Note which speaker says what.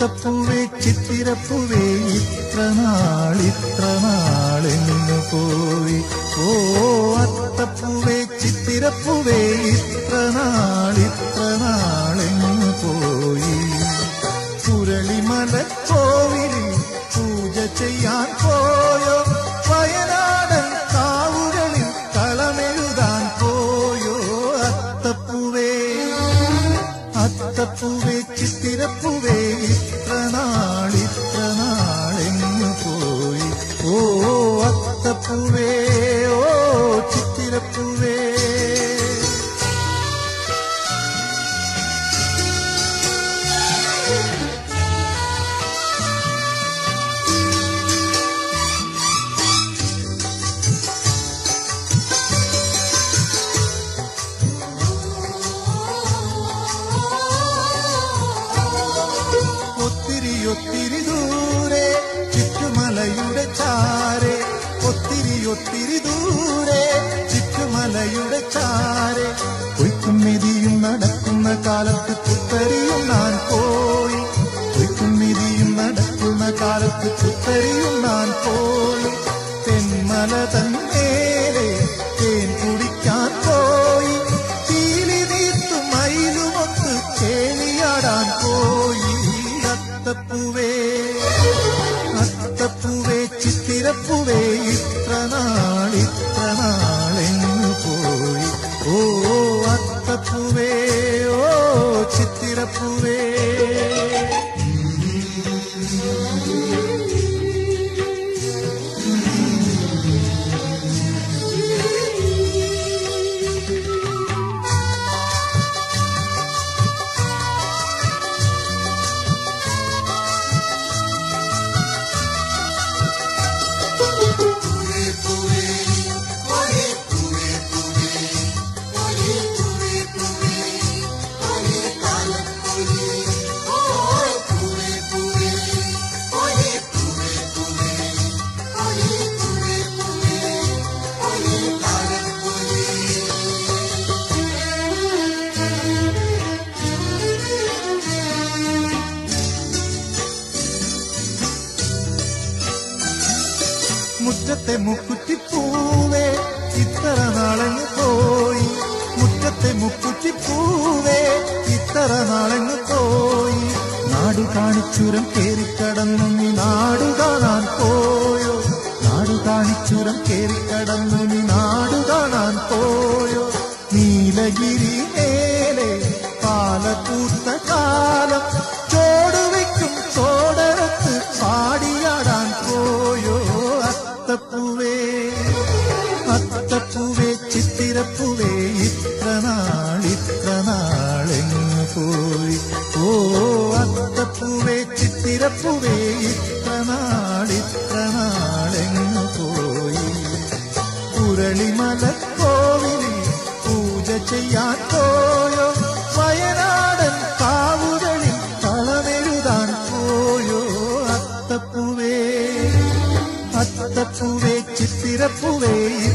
Speaker 1: അത്തപ്പൂവേ ചിത്തിരപ്പൂവേ ഇത്ര നാൾ ഇത്ര നാളെങ്ങു പോയി ഓ അത്തപ്പൂവേ ചിത്തിരപ്പൂവേ ഇത്ര നാൾ ഇത്ര നാളെങ്ങു പോയി പുരളിമല കോവിലിൽ പൂജ ചെയ്യാൻ പോയോ വയനാടൻ കാവുകളിൽ കളമെഴുതാൻ പോയോ അത്തപ്പൂവേ അത്തപ്പൂവേ ചിത്തിരപ്പൂവേ ഇത്ര നാൾ ഇത്ര നാളെങ്ങു പോയി ഓ അത്തപ്പൂവേ ഓ ചിത്തിരപ്പൂവേ ഒത്തിരി ഒത്തിരി ദൂരെ ചുറ്റുമലയുടെ ചാരെ ഒത്തിരി ഒത്തിരി ദൂരെ ചുറ്റുമലയുടെ ചാരെ കൊയ്ക്കും മെതിയും നടക്കുന്ന കാലത്ത് പുത്തരിയും ഞാൻ പോയി കൊയ്ക്കും മെതിയും നടക്കുന്ന കാലത്ത് പുത്തരിയും ഞാൻ പോയി തെന്മല തന്നേരെ തേൻ കുടിക്കാൻ പോയി തീലി നീത്തു മയിലുമൊത്ത് കേളിയാടാൻ പോയി അത്തപ്പൂവേ അത്തപ്പൂവേ ചിത്തിരപ്പൂവേ ഇത്ര നാൾ ഇത്ര നാളെങ്ങു പോയി ഓ അത്തപ്പൂവേ ഓ ചിത്തിരപ്പൂവേ മുറ്റത്തെ മുക്കുറ്റിപ്പൂവേ ഇത്ര നാളങ്ങ് പോയി മുറ്റത്തെ മുക്കുറ്റിപ്പൂവേ ഇത്ര നാളങ്ങ് പോയി നാടു കാണിച്ചുരം കേറിക്കടന്നു നീ നാടു കാണാൻ പോയോ നാടു കാണിച്ചുരം കേറിക്കടന്നു നീ നാടു കാണാൻ പോയോ നീലഗിരി മേലെ പാലക്കൂത്ത കാലം ചോടുവയ്ക്കും ചോടരത്ത് പാടിയാടാൻ പോയോ അത്തപ്പൂവേ അത്തപ്പൂവേ ചിത്തിരപ്പൂവേ ഇത്ര നാൾ ഇത്ര നാളെങ്ങു പോയി ഓ അത്തപ്പൂവേ ചിത്തിരപ്പൂവേ ഇത്ര നാൾ ഇത്ര നാളെങ്ങു പോയി പുരളിമല കോവിലിൽ പൂജ ചെയ്യാൻ പോയോ വയനാടൻ കാവുകളിൽ കളമെഴുതാൻ പോയോ അത്തപ്പൂവേ അത്തപ്പൂവേ ചിത്തിരപ്പൂവേ